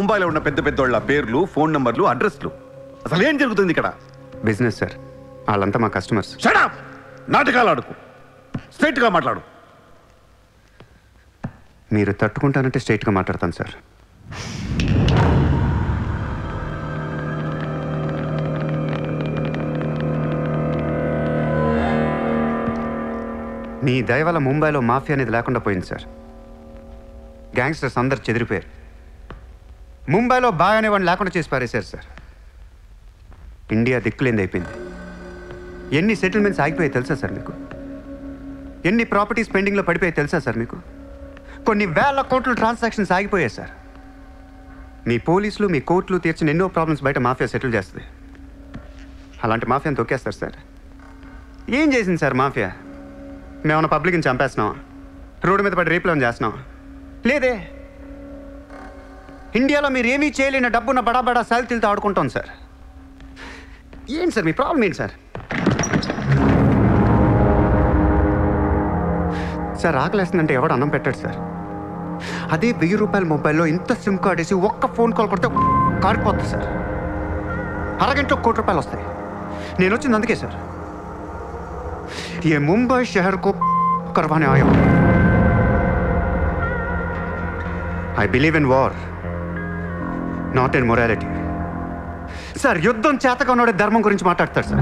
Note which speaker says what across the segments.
Speaker 1: ముంబైలో ఉన్న పెద్ద పెద్దోళ్ళ పేర్లు ఫోన్ నంబర్లు అడ్రస్లు అసలు ఏం జరుగుతుంది ఇక్కడ
Speaker 2: బిజినెస్ సార్ వాళ్ళంతా మా కస్టమర్స్
Speaker 1: షడప్ నాటకాలు ఆడుకు స్ట్రైట్ గా మాట్లాడు
Speaker 2: మీరు తట్టుకుంటానంటే స్ట్రైట్గా మాట్లాడతాను సార్ మీ దయ వల్ల ముంబైలో మాఫియా అనేది లేకుండా పోయింది సార్ గ్యాంగ్స్టర్స్ అందరు చెదిరిపోయారు ముంబైలో బాగా అనేవాడిని లేకుండా చేసి పారేశారు సార్ ఇండియా దిక్కులేంది అయిపోయింది ఎన్ని సెటిల్మెంట్స్ ఆగిపోయాయి తెలుసా సార్ మీకు ఎన్ని ప్రాపర్టీస్ పెండింగ్లో పడిపోయాయి తెలుసా సార్ మీకు కొన్ని వేల కోట్ల ట్రాన్సాక్షన్స్ ఆగిపోయాయి సార్ మీ పోలీసులు మీ కోర్టులు తీర్చిన ఎన్నో ప్రాబ్లమ్స్ బయట మాఫియా సెటిల్ చేస్తుంది అలాంటి మాఫియాని తొక్కేస్తారు సార్ ఏం చేసింది సార్ మాఫియా మేమన్నా పబ్లిక్ని చంపేస్తున్నాం రోడ్డు మీద పడి రేపులను చేస్తున్నాం లేదే ఇండియాలో మీరు ఏమీ చేయలేని డబ్బున్న బడా బడా సాల్తీలతో ఆడుకుంటాం సార్ ఏంటి సార్ మీ ప్రాబ్లం ఏంటి సార్ సార్ ఆకలేస్తుందంటే ఎవడు అన్నం పెట్టాడు సార్ అదే వెయ్యి రూపాయల మొబైల్లో ఇంత సిమ్ కార్డ్ వేసి ఒక్క ఫోన్ కాల్ కొడితే కారిపోతుంది సార్ అరగంటలో కోటి రూపాయలు వస్తాయి నేను వచ్చింది అందుకే సార్ ये मुंबई शहर को करवाने आया हूं I believe in war not in morality sir యుద్ధం చేతగా ఉన్నోడే ధర్మం గురించి మాట్లాడతాడు సార్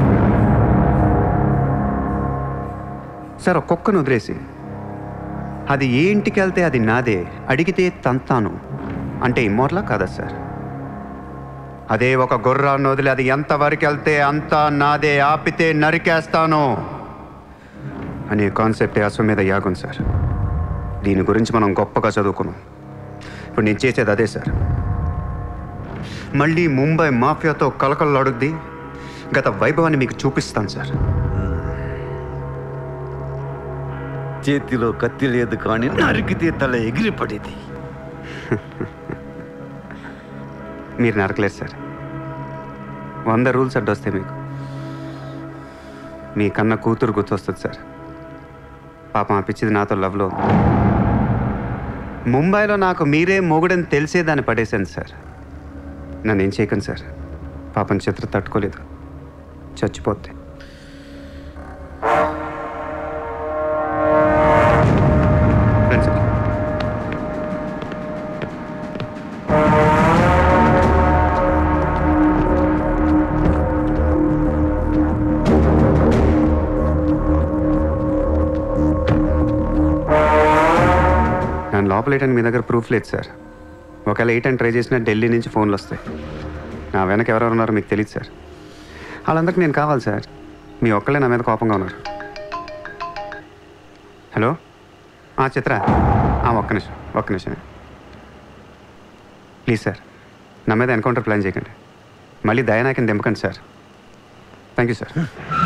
Speaker 2: సార్ ఒక కుక్కను వదిలేసి అది ఏ ఇంటికి వెళ్తే అది నాదే అడిగితే తంతాను అంటే ఇమ్మోర్లా కాదా సార్ అదే ఒక గుర్రాన్ని వదిలి అది ఎంతవరకు వెళ్తే అంతా నాదే ఆపితే నరికేస్తాను అనే కాన్సెప్టే అశ్వమేధ యాగం సార్ దీని గురించి మనం గొప్పగా చదువుకున్నాం ఇప్పుడు నేను చేసేది అదే సార్ మళ్ళీ ముంబై మాఫియాతో కలకలలాడుద్ది గత వైభవాన్ని మీకు చూపిస్తాను సార్
Speaker 1: చేతిలో కత్తి లేదు కానీ నరికితే తల ఎగిరిపడేది
Speaker 2: మీరు నరకలేదు సార్ వంద రూల్స్ అడ్డొస్తాయి మీకు మీ కన్న కూతురు గుర్తొస్తుంది సార్ పాపం ఆ పిచ్చిది నాతో లవ్లో ఉంది. ముంబైలో నాకు మీరే మొగుడని తెలిసే దాన్ని పడేశాను సార్ నన్ను ఏం చేయకండి సార్ పాపం చిత్ర తట్టుకోలేదు చచ్చిపోతే రండి సార్ నన్ను లోపలేయడానికి మీ దగ్గర ప్రూఫ్ లేదు సార్ ఒకవేళ ఎయిట్ అని ట్రై చేసినా ఢిల్లీ నుంచి ఫోన్లు వస్తాయి నా వెనక ఎవరెవరు ఉన్నారో మీకు తెలియదు సార్ వాళ్ళందరికీ నేను కావాలి సార్ మీ ఒక్కళ్ళే నా మీద కోపంగా ఉన్నారు హలో ఆ చిత్ర ఆ, ఒక్క నిమిషం ఒక్క నిమిషం ప్లీజ్ సార్ నా మీద ఎన్కౌంటర్ ప్లాన్ చేయకండి మళ్ళీ దయానాకిని దింపకండి సార్ థ్యాంక్ యూ సార్